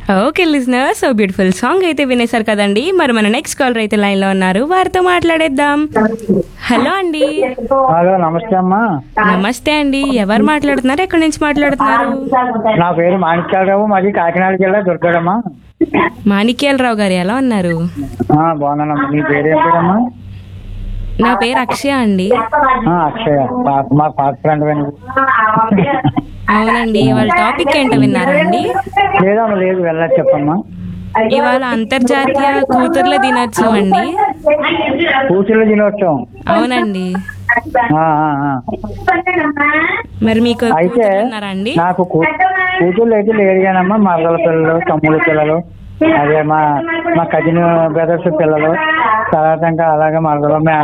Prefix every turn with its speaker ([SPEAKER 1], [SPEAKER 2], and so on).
[SPEAKER 1] Okay listener so beautiful song అయితే వినేశారు కదండి మరి మన నెక్స్ట్ కాలర్ అయితే లైన్ లో ఉన్నారు వారితో మాట్లాడేద్దాం హలో అండి
[SPEAKER 2] హలో నమస్తే అమ్మా
[SPEAKER 1] నమస్తే అండి ఎవరు మాట్లాడుతున్నారు ఎక్కడి నుంచి మాట్లాడుతున్నారు
[SPEAKER 2] నా పేరు మాణిక్యాలరావు మాది కాకినాడ జిల్లా దుర్గడమ్మా
[SPEAKER 1] మాణిక్యాలరావు గారు ఎలా ఉన్నారు
[SPEAKER 2] ఆ, బాగున్నానమ్మా నీ పేరు ఏం పేరమ్మా
[SPEAKER 1] నా పేరు అక్షయ అండి
[SPEAKER 2] ఆ, అక్షయ పా- మా పాత ఫ్రెండ్
[SPEAKER 1] అవునండి వాళ్ళ టాపిక్ ఏంటో విన్నారా అండి
[SPEAKER 2] లేదమ్మా లేదు వెళ్ళచ్చు చెప్పమ్మా
[SPEAKER 1] ఇవాళ అంతర్జాతీయ కూతుర్ల దినోత్సవం అండి
[SPEAKER 2] కూతుర్ల దినోత్సవం
[SPEAKER 1] అవునండి
[SPEAKER 2] ఆ, ఆ, ఆ.
[SPEAKER 1] మరి మీకు
[SPEAKER 2] అయితే
[SPEAKER 1] కూతుర్లు ఉన్నారా అండి
[SPEAKER 2] నాకు కూ- కూతుర్లు అయితే లేరు కానమ్మా మరదల పిల్లలు తమ్ముడు పిల్లలు అదే మా మా కజిన్ బ్రదర్స్ పిల్లలు తర్వాత ఇంకా అలాగే మరదలు మే